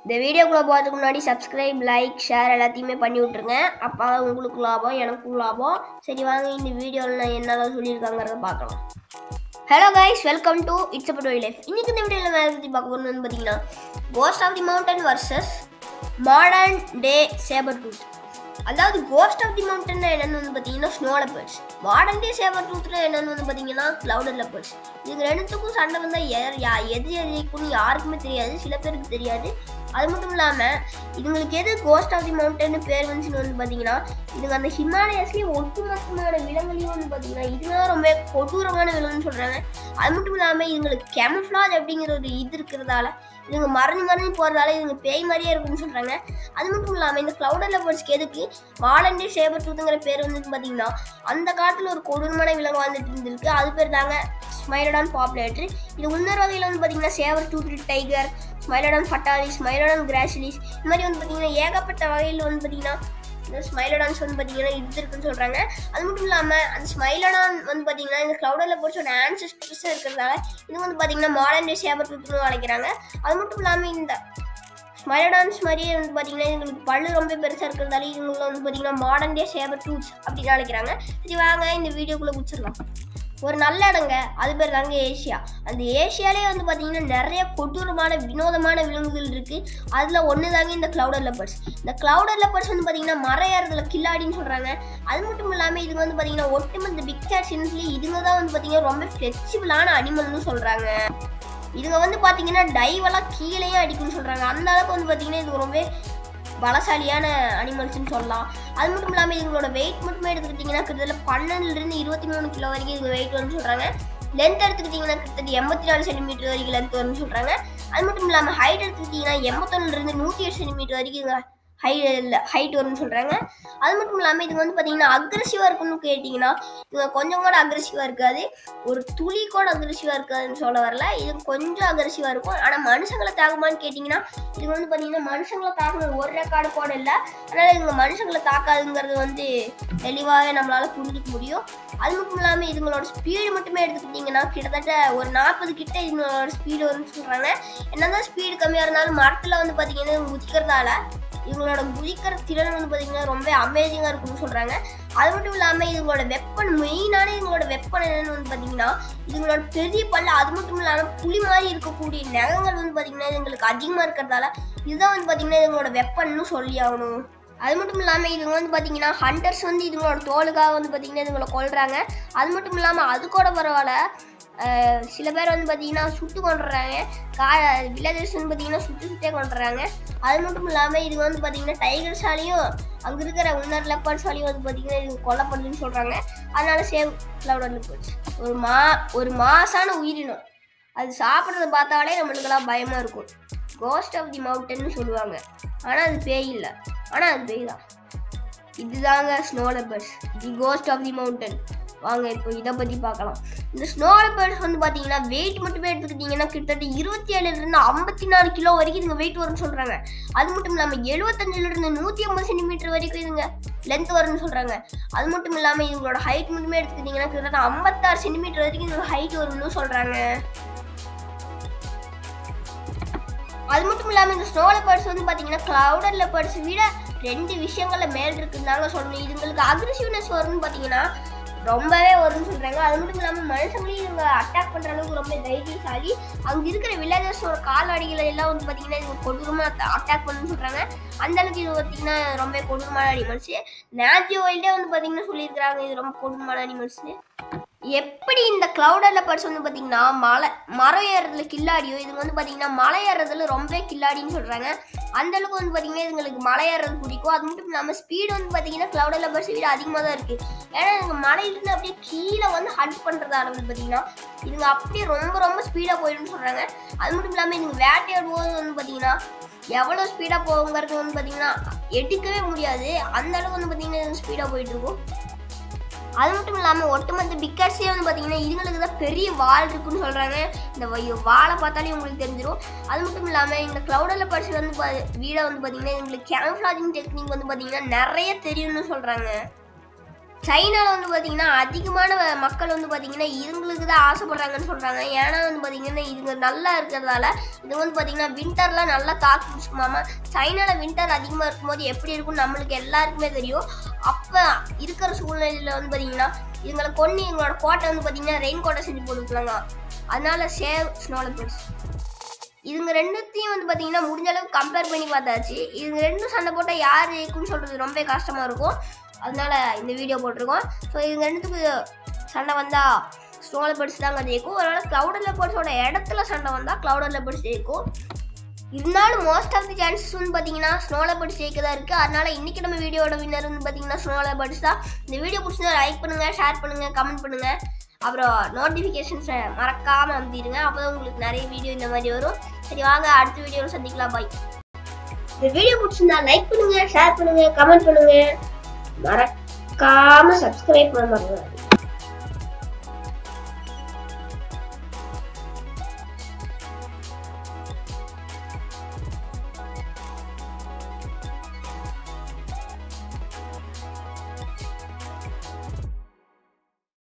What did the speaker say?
இந்த வீடியோக்குள்ளே போகிறதுக்கு முன்னாடி சப்ஸ்கிரைப் லைக் ஷேர் எல்லாத்தையுமே பண்ணி விட்ருங்க அப்போ உங்களுக்கு லாபம் எனக்கும் லாபம் சரி வாங்க இந்த வீடியோவில் நான் என்னெல்லாம் சொல்லியிருக்காங்கிறத பார்க்கலாம் hello guys welcome to it's about wildlife இன்னைக்கு இந்த வீடியோவில் நான் பற்றி பார்க்க போகணும்னு பார்த்தீங்கன்னா ghost of the mountain versus modern day sabre tooth அதாவது கோஸ்ட் ஆஃப் தி மவுண்டன் என்னன்னு வந்து பார்த்தீங்கன்னா snow leopards modern day sabre டூத்தில் என்னன்னு வந்து பார்த்தீங்கன்னா கிளவுடர் லெப்பர்ஸ் இது ரெண்டுத்துக்கும் சண்டை வந்தால் யார் யா எது எதுக்குன்னு யாருக்குமே தெரியாது சில பேருக்கு தெரியாது அது மட்டும் இல்லாமல் இதுங்களுக்கு எது கோஸ்ட் ஆஃப் தி மவுண்டன் பேர் வந்துச்சுன்னு வந்து பார்த்தீங்கன்னா இதுங்க அந்த ஹிமாலயஸ்லேயே ஒட்டுமொத்தமான விலங்குலையும் வந்து பார்த்தீங்கன்னா இதுதான் ரொம்ப கொடூரமான விலங்குன்னு சொல்கிறாங்க அது மட்டும் இல்லாமல் இதுங்களுக்கு கேமஃப்ளாஜ் அப்படிங்கிற ஒரு இது இருக்கிறதால இதுங்க மறைஞ்சு மறைஞ்சு போகிறதால இதுங்க பேய் மாதிரியே இருக்குன்னு சொல்கிறாங்க அது மட்டும் இல்லாமல் இந்த கிளவுடர் லெவர்ஸ்க்கு எதுக்கு வாலண்டே சேபர் டூத்துங்கிற பேர் வந்து பார்த்தீங்கன்னா அந்த காலத்தில் ஒரு கொடூரமான விலங்கு வாழ்ந்துட்டு இருந்திருக்கு அது பேர் தாங்க ஸ்மைலடான் பாப்புலேட்டர் இது உன்னர் வகையில் வந்து பார்த்தீங்கன்னா சேவர் டூத் டைகர் ஸ்மைலடான் ஃபட்டாலிஸ் ஸ்மைலடான் கிராசிலிஸ் இந்த மாதிரி வந்து பார்த்தீங்கன்னா ஏகப்பட்ட வகையில் வந்து பார்த்தீங்கன்னா இந்த ஸ்மைலடான்ஸ் வந்து பார்த்தீங்கன்னா இது இருக்குன்னு சொல்கிறாங்க அது மட்டும் இல்லாமல் அந்த ஸ்மைலடான் வந்து பார்த்தீங்கன்னா இந்த கிளவுடரில் பொறுச்சோட ஆன்சஸ்டர்ஸாக இருக்கிறதால இது வந்து பார்த்தீங்கன்னா மாடர்ன் டே சேவர் டூத்னு அழைக்கிறாங்க அது மட்டும் இல்லாமல் இந்த ஸ்மைலடான்ஸ் மாதிரியே வந்து பார்த்தீங்கன்னா எங்களுக்கு பல்லு ரொம்ப பெருசாக இருக்கிறதால இவங்களை வந்து பார்த்தீங்கன்னா மாடர்ன் டே சேவர் டூத்ஸ் அப்படின்னு அழைக்கிறாங்க சரி வாங்க இந்த வீடியோக்குள்ளே குச்சிடலாம் ஒரு நல்ல இடங்க அது பேர் தாங்க ஏஷியா அந்த ஏஷியாலே வந்து பார்த்தீங்கன்னா நிறைய கொடூரமான வினோதமான விலங்குகள் இருக்குது அதில் ஒன்று தாங்க இந்த கிளவுடர் லெப்பர்ஸ் இந்த கிளவுடர் லெப்பர்ஸ் வந்து பார்த்தீங்கன்னா மறையாறதுல கில்லாடின்னு சொல்கிறாங்க அது மட்டும் இல்லாமல் இதுங்க வந்து பார்த்தீங்கன்னா ஒட்டுமொத்த பிக் கேட் இனத்துலேயே இதுங்க தான் வந்து பார்த்தீங்கன்னா ரொம்ப ஃப்ளெக்சிபிளான அனிமல்னு சொல்கிறாங்க இதுங்க வந்து பார்த்தீங்கன்னா டைவெல்லாம் கீழேயே அடிக்கும்னு சொல்கிறாங்க அந்த அளவுக்கு வந்து பார்த்தீங்கன்னா இது ரொம்ப பலசாலியான அனிமல்ஸ்னு சொல்லலாம் அது மட்டும் இல்லாமல் இதுங்களோட வெயிட் மட்டுமே எடுத்துக்கிட்டிங்கன்னா கிட்டத்தட்ட பன்னெண்டுலேருந்து இருபத்தி மூணு கிலோ வரைக்கும் இது வெயிட் வரும்னு சொல்கிறாங்க லென்த் எடுத்துக்கிட்டிங்கன்னா கிட்டத்தட்ட எண்பத்தி நாலு சென்டிமீட்டர் வரைக்கும் லென்த் வரும்னு சொல்கிறாங்க அது மட்டும் இல்லாமல் ஹைட் எடுத்துக்கிட்டிங்கன்னா எண்பத்தொன்னுலேருந்து நூற்றி எட்டு சென்டிமீட்டர் வரைக்கும் இது ஹை ஹைட் வரும்னு சொல்கிறாங்க அது மட்டும் இல்லாமல் இது வந்து பார்த்தீங்கன்னா அக்ரெசிவாக இருக்குன்னு கேட்டிங்கன்னா இது கொஞ்சம் கூட அக்ரெசிவாக இருக்காது ஒரு துளி கூட அக்ரெசிவாக இருக்காதுன்னு சொல்ல வரல இது கொஞ்சம் அக்ரெசிவாக இருக்கும் ஆனால் மனுஷங்களை தாக்குமான்னு கேட்டிங்கன்னா இது வந்து பார்த்தீங்கன்னா மனுஷங்களை தாக்குறது ஒரு ரெக்கார்டு கூட இல்லை அதனால் இவங்க மனுஷங்களை தாக்காதுங்கிறது வந்து தெளிவாக நம்மளால் புரிஞ்சுக்க முடியும் அது மட்டும் இல்லாமல் இதுங்களோட ஸ்பீடு மட்டுமே எடுத்துக்கிட்டிங்கன்னா கிட்டத்தட்ட ஒரு நாற்பது கிட்ட இதுங்களோட ஸ்பீடு வரும்னு சொல்கிறாங்க என்னதான் ஸ்பீடு கம்மியாக இருந்தாலும் மரத்தில் வந்து பார்த்தீங்கன்னா குதிக்கிறதால இவங்களோட குதிக்கிற திறன் வந்து பார்த்தீங்கன்னா ரொம்ப அமேசிங்காக இருக்கும்னு சொல்கிறாங்க அது மட்டும் இல்லாமல் இதுங்களோட வெப்பன் மெயினான இதுங்களோட வெப்பன் என்னன்னு வந்து பார்த்தீங்கன்னா இதுங்களோட பெரிய பல்லு அது மட்டும் இல்லாமல் புலி மாதிரி இருக்கக்கூடிய நகங்கள் வந்து பார்த்தீங்கன்னா இதுங்களுக்கு அதிகமாக இருக்கிறதால இதுதான் வந்து பார்த்தீங்கன்னா இதுங்களோட வெப்பன்னு சொல்லி ஆகணும் அது மட்டும் இல்லாமல் இதுங்க வந்து பார்த்தீங்கன்னா ஹண்டர்ஸ் வந்து இதுங்களோட தோலுக்காக வந்து பார்த்தீங்கன்னா இதுங்களை கொள்றாங்க அது மட்டும் இல்லாமல் அது கூட பரவாயில்ல அஹ் சில பேர் வந்து பார்த்தீங்கன்னா சுட்டு கொண்டுறாங்க கா வில்லேஜர்ஸ் வந்து பார்த்தீங்கன்னா சுட்டு சுட்டே கொண்டுறாங்க அது மட்டும் இல்லாமல் இது வந்து பார்த்தீங்கன்னா டைகர்ஸாலையும் அங்கே இருக்கிற உன்னர் லெப்பர்ஸாலையும் வந்து பார்த்தீங்கன்னா இது கொல்லப்படுதுன்னு சொல்கிறாங்க அதனால சேவ் கிளவுடர் லெப்பர்ஸ் ஒரு மா ஒரு மாசான உயிரினம் அது சாப்பிட்றத பார்த்தாலே நம்மளுக்கெல்லாம் பயமாக இருக்கும் கோஸ்ட் ஆஃப் தி மவுண்டன்னு சொல்லுவாங்க ஆனால் அது பேய் இல்லை ஆனால் அது பேய் தான் இதுதாங்க snow leopards the ghost of the mountain வாங்க இப்போ இதை பற்றி பார்க்கலாம் இந்த ஸ்னோ லெப்பர்ஸ் வந்து பார்த்தீங்கன்னா வெயிட் மட்டுமே எடுத்துக்கிட்டிங்கன்னா கிட்டத்தட்ட இருபத்தி ஏழுலேருந்து ஐம்பத்தி நாலு கிலோ வரைக்கும் இதுங்க வெயிட் வரும்னு சொல்கிறாங்க அது மட்டும் இல்லாமல் எழுபத்தஞ்சிலிருந்து நூற்றி ஐம்பது சென்டிமீட்டர் வரைக்கும் இதுங்க லென்த் வரும்னு சொல்கிறாங்க அது மட்டும் இல்லாமல் இவங்களோட ஹைட் மட்டுமே எடுத்துக்கிட்டிங்கன்னா கிட்டத்தட்ட ஐம்பத்தாறு சென்டிமீட்டர் வரைக்கும் இதோட ஹைட் வரும்னு சொல்கிறாங்க அது மட்டும் இல்லாமல் இந்த ஸ்னோ லெப்பர்ஸ் வந்து பார்த்தீங்கன்னா கிளவுடர் லெப்பர்ஸ் விட ரெண்டு விஷயங்கள்ல மேல் இருக்குதாங்க சொல்லணும் இதுங்களுக்கு அக்ரெசிவ்னஸ் வரும்னு பார்த்தீங்கன்னா ரொம்பவே வரும்னு சொல்கிறாங்க அது மட்டும் இல்லாமல் மனுஷங்களையும் இவங்க அட்டாக் பண்ணுற அளவுக்கு ரொம்ப தைரியசாலி அங்கே இருக்கிற வில்லேஜர்ஸோட கால்நடைகளை எல்லாம் வந்து பார்த்தீங்கன்னா இவங்க கொடூரமாக அட்டாக் பண்ணுன்னு சொல்கிறாங்க அந்த அளவுக்கு இது பார்த்தீங்கன்னா ரொம்ப கொடூரமான அனிமல்ஸ் நேச்சுரல் வைல்டே வந்து பார்த்தீங்கன்னா சொல்லியிருக்கிறாங்க இது ரொம்ப கொடூரமான அனிமல்ஸ்னு எப்படி இந்த கிளவுடர் லெப்பர்ஸ் வந்து பார்த்தீங்கன்னா மலை மரம் ஏறுறதுல கில்லாடியோ இதுங்க வந்து பார்த்தீங்கன்னா மலை ஏறுறதுல ரொம்ப கில்லாடின்னு சொல்கிறாங்க அந்த அளவுக்கு வந்து பார்த்தீங்கன்னா இதுங்களுக்கு மலை ஏறுறது பிடிக்கும் அது மட்டும் இல்லாமல் ஸ்பீடு வந்து பார்த்தீங்கன்னா கிளவுடர் லெப்பர்ஸ் விட அதிகமாக தான் இருக்குது ஏன்னா இதுங்க மலையிலேருந்து அப்படியே கீழே வந்து ஹண்ட் பண்ணுறதால வந்து பார்த்தீங்கன்னா இதுங்க அப்படியே ரொம்ப ரொம்ப ஸ்பீடாக போயிடும்னு சொல்கிறாங்க அது மட்டும் இல்லாமல் இதுங்க வேட்டையாடும் போது வந்து பார்த்தீங்கன்னா எவ்வளோ ஸ்பீடாக போகுங்கிறது வந்து பார்த்தீங்கன்னா எடுக்கவே முடியாது அந்த அளவுக்கு வந்து பார்த்தீங்கன்னா ஸ்பீடாக போயிட்டு இருக்கும் அது மட்டும் இல்லாமல் ஒட்டுமொத்த பிக்கர்ஸே வந்து பார்த்தீங்கன்னா இதுங்களுக்கு தான் பெரிய வால் இருக்குன்னு சொல்கிறாங்க இந்த வ- வாலை பார்த்தாலே உங்களுக்கு தெரிஞ்சிடும் அது மட்டும் இல்லாமல் இந்த க்ளவுடில் படிச்சு வந்து பா வீடை வந்து பார்த்தீங்கன்னா எங்களுக்கு கேம்ஃப்ளாஜிங் டெக்னிக் வந்து பார்த்தீங்கன்னா நிறைய தெரியும்னு சொல்கிறாங்க சைனால வந்து பார்த்தீங்கன்னா அதிகமான வ- மக்கள் வந்து பார்த்தீங்கன்னா இதுங்களுக்கு தான் ஆசைப்படுறாங்கன்னு சொல்கிறாங்க ஏன்னா வந்து பார்த்தீங்கன்னா இதுங்க நல்லா இருக்கிறதால இது வந்து பார்த்தீங்கன்னா வின்டரில் நல்லா தாக்கு பிடிச்சிக்குமாமா சைனால வின்டர் அதிகமாக இருக்கும்போது எப்படி இருக்கும்னு நம்மளுக்கு எல்லாருக்குமே தெரியும் அப்போ இருக்கிற சூழ்நிலையில் வந்து பார்த்தீங்கன்னா இதுங்களை கொண்டு எங்களோட கோட்டை வந்து பார்த்தீங்கன்னா ரெயின் கோட்டை செஞ்சு போட்டுக்கலாங்க அதனால சேவ் ஸ்னோலபிள்ஸ் இதுங்க ரெண்டுத்தையும் வந்து பார்த்தீங்கன்னா முடிஞ்ச அளவுக்கு கம்பேர் பண்ணி பார்த்தாச்சு இதுங்க ரெண்டும் சண்டை போட்டால் யார் இருக்குன்னு சொல்கிறது ரொம்ப கஷ்டமாக இருக்கும் அதனால இந்த வீடியோ போட்டிருக்கோம் ஸோ இதுங்க ரெண்டுத்துக்கு சண்டை வந்தால் ஸ்னோவில் படிச்சு தாங்க ஜெயிக்கும் ஒருவேளை க்ளவுடர் லெப்பர்ட்ஸோட இடத்துல சண்டை வந்தால் க்ளவுடர் லெப்பர்ட்ஸ் ஜெயிக்கும் இருந்தாலும் மோஸ்ட் ஆஃப் தி சான்சஸ் வந்து பார்த்தீங்கன்னா ஸ்னோவில் படிச்சு ஜெயிக்க தான் இருக்குது அதனால இன்னைக்கு நம்ம வீடியோட வின்னர் வந்து பார்த்தீங்கன்னா ஸ்னோவில் படிச்சு தான் இந்த வீடியோ பிடிச்சிருந்தா லைக் பண்ணுங்கள் ஷேர் பண்ணுங்கள் கமெண்ட் பண்ணுங்கள் அப்புறம் நோட்டிஃபிகேஷன்ஸை மறக்காமல் அமுத்திடுங்க அப்போ தான் உங்களுக்கு நிறைய வீடியோ இந்த மாதிரி வரும் சரி வாங்க அடுத்த வீடியோவில் சந்திக்கலாம் பாய் இந்த வீடியோ பிடிச்சிருந்தா லைக் பண்ணுங்க ஷேர் பண்ணுங்க கமெண்ட் பண்ணுங்க மறக்காம சப்ஸ்கிரைப் பண்ண மறந்துடாதீங்க